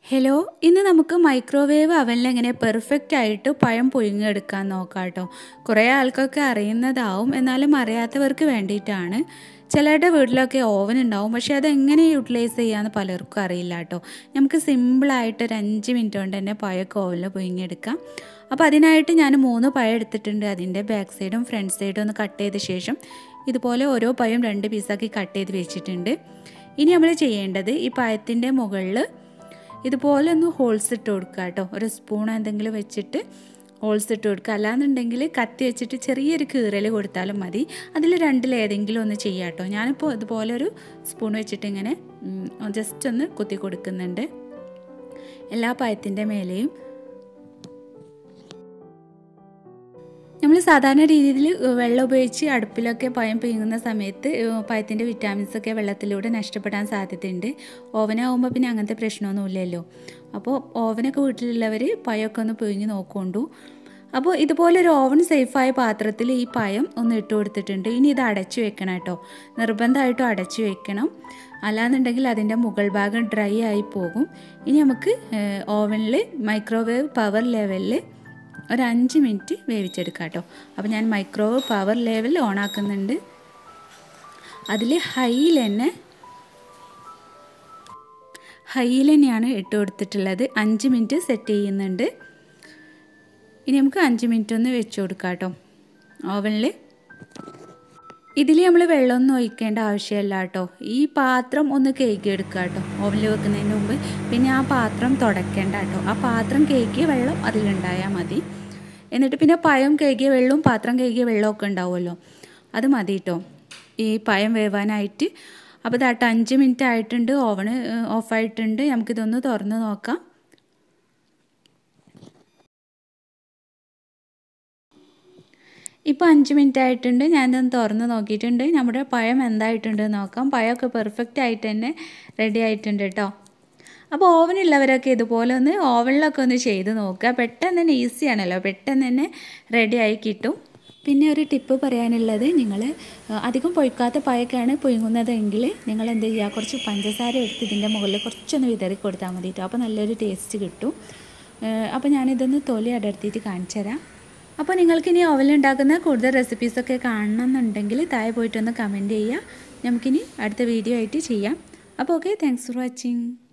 hello ഇന്ന് നമുക്ക് microwave അവനിൽ എങ്ങനെ പെർഫെക്റ്റ് ആയിട്ട് പഴം പുഴുങ്ങിയെടുക്കാൻ നോക്കാം കേട്ടോ കുറേ ആൾക്കൊക്കെ അറിയുന്നതാവും എന്നാലും അറിയാത്തവർക്ക് വേണ്ടിയിട്ടാണ് ചിലരുടെ വീട്ടിലൊക്കെ ഓവൻ ഉണ്ടാവും പക്ഷേ അതെങ്ങനെ യൂട്ടിലൈസ് ചെയ്യാമെന്ന് പലർക്കും അറിയില്ല കേട്ടോ നമുക്ക് സിമ്പിളായിട്ട് ഒരു അഞ്ച് മിനിറ്റ് കൊണ്ട് തന്നെ പഴമൊക്കെ ഓവനിൽ പുഴുങ്ങിയെടുക്കാം അപ്പോൾ അതിനായിട്ട് ഞാൻ മൂന്ന് പഴം എടുത്തിട്ടുണ്ട് അതിൻ്റെ ബാക്ക് സൈഡും ഫ്രണ്ട് സൈഡും ഒന്ന് കട്ട് ചെയ്ത ശേഷം ഇതുപോലെ ഓരോ പഴം രണ്ട് പീസാക്കി കട്ട് ചെയ്ത് വെച്ചിട്ടുണ്ട് ഇനി നമ്മൾ ചെയ്യേണ്ടത് ഈ പഴത്തിൻ്റെ മുകളിൽ ഇതുപോലെ ഒന്ന് ഹോൾസ് ഇട്ട് കൊടുക്കുക കേട്ടോ ഒരു സ്പൂൺ എന്തെങ്കിലും വെച്ചിട്ട് ഹോൾസ് ഇട്ട് കൊടുക്കുക അല്ലാന്നുണ്ടെങ്കിൽ കത്തി വെച്ചിട്ട് ചെറിയൊരു കീറൽ കൊടുത്താലും മതി അതിൽ രണ്ടിലേതെങ്കിലും ഒന്ന് ചെയ്യാം കേട്ടോ ഞാനിപ്പോൾ ഇതുപോലെ ഒരു സ്പൂൺ വെച്ചിട്ട് ഇങ്ങനെ ജസ്റ്റ് ഒന്ന് കുത്തി കൊടുക്കുന്നുണ്ട് എല്ലാ പഴത്തിൻ്റെ മേലെയും നമ്മൾ സാധാരണ രീതിയിൽ വെള്ളം ഉപയോഗിച്ച് അടുപ്പിലൊക്കെ പഴം പിഴുങ്ങുന്ന സമയത്ത് പഴത്തിൻ്റെ വിറ്റാമിൻസൊക്കെ വെള്ളത്തിലൂടെ നഷ്ടപ്പെടാൻ സാധ്യതയുണ്ട് ഓവനാകുമ്പോൾ പിന്നെ അങ്ങനത്തെ പ്രശ്നമൊന്നുമില്ലല്ലോ അപ്പോൾ ഓവനൊക്കെ വീട്ടിലുള്ളവർ പഴമൊക്കെ ഒന്ന് പിഴുങ്ങി നോക്കൊണ്ടു അപ്പോൾ ഇതുപോലെ ഒരു ഓവൻ സേഫായ പാത്രത്തിൽ ഈ പഴം ഒന്ന് ഇട്ട് കൊടുത്തിട്ടുണ്ട് ഇനി ഇത് അടച്ചു വെക്കണം കേട്ടോ നിർബന്ധമായിട്ടും അടച്ചു വെക്കണം അല്ലാന്നുണ്ടെങ്കിൽ അതിൻ്റെ മുകൾ ഭാഗം ഡ്രൈ ആയി പോകും ഇനി നമുക്ക് ഓവനിൽ മൈക്രോവേവ് പവർ ലെവലിൽ ഒരു അഞ്ച് മിനിറ്റ് വേവിച്ചെടുക്കാം കേട്ടോ അപ്പോൾ ഞാൻ മൈക്രോവേവ് പവർ ലെവൽ ഓൺ ആക്കുന്നുണ്ട് അതിൽ ഹൈയിൽ തന്നെ ഹൈയിൽ തന്നെയാണ് ഇട്ട് കൊടുത്തിട്ടുള്ളത് അഞ്ച് മിനിറ്റ് സെറ്റ് ചെയ്യുന്നുണ്ട് ഇനി നമുക്ക് അഞ്ച് മിനിറ്റ് ഒന്ന് വെച്ച് കൊടുക്കാം കേട്ടോ ഓവനിൽ ഇതിൽ നമ്മൾ വെള്ളമൊന്നും ഒഴിക്കേണ്ട ആവശ്യമില്ല കേട്ടോ ഈ പാത്രം ഒന്ന് കേക്ക് എടുക്കുക കേട്ടോ ഓവനിൽ വെക്കുന്നതിന് മുമ്പ് പിന്നെ ആ പാത്രം തുടയ്ക്കേണ്ട കേട്ടോ ആ പാത്രം കേക്കിയ വെള്ളം അതിലുണ്ടായാൽ മതി എന്നിട്ട് പിന്നെ പഴം കേക്കിയ വെള്ളവും പാത്രം കേക്കിയ വെള്ളമൊക്കെ ഉണ്ടാവുമല്ലോ അത് മതി കേട്ടോ ഈ പഴം വേവാനായിട്ട് അപ്പോൾ ഇതാട്ട് അഞ്ച് മിനിറ്റ് ആയിട്ടുണ്ട് ഓവണ് ഓഫായിട്ടുണ്ട് നമുക്കിതൊന്ന് തുറന്ന് നോക്കാം ഇപ്പോൾ അഞ്ച് മിനിറ്റ് ആയിട്ടുണ്ട് ഞാനിതൊന്ന് തുറന്ന് നോക്കിയിട്ടുണ്ട് നമ്മുടെ പഴം എന്തായിട്ടുണ്ട് നോക്കാം പഴമൊക്കെ പെർഫെക്റ്റ് ആയിട്ട് തന്നെ റെഡി ആയിട്ടുണ്ട് കേട്ടോ അപ്പോൾ ഓവനുള്ളവരൊക്കെ ഇതുപോലെ ഒന്ന് ഓവനിലൊക്കെ ഒന്ന് ചെയ്ത് നോക്കുക പെട്ടെന്ന് തന്നെ ഈസിയാണല്ലോ പെട്ടെന്ന് തന്നെ റെഡി ആയി കിട്ടും പിന്നെ ഒരു ടിപ്പ് പറയാനുള്ളത് നിങ്ങൾ അധികം പൊയ്ക്കാത്ത പഴക്കാണ് പുഴുങ്ങുന്നതെങ്കിൽ നിങ്ങൾ എന്ത് ചെയ്യുക കുറച്ച് പഞ്ചസാര എടുത്ത് ഇതിൻ്റെ മുകളിൽ കുറച്ചൊന്ന് വിതറി കൊടുത്താൽ മതി കേട്ടോ അപ്പോൾ നല്ലൊരു ടേസ്റ്റ് കിട്ടും അപ്പോൾ ഞാനിതൊന്ന് തൊലി അടർത്തിയിട്ട് കാണിച്ചു തരാം അപ്പോൾ നിങ്ങൾക്കിനി ഓവലുണ്ടാക്കുന്ന കൂടുതൽ റെസിപ്പീസൊക്കെ കാണണമെന്നുണ്ടെങ്കിൽ താഴെ പോയിട്ടൊന്ന് കമൻറ്റ് ചെയ്യുക നമുക്കിനി അടുത്ത വീഡിയോ ആയിട്ട് ചെയ്യാം അപ്പോൾ ഓക്കെ താങ്ക്സ് ഫോർ വാച്ചിങ്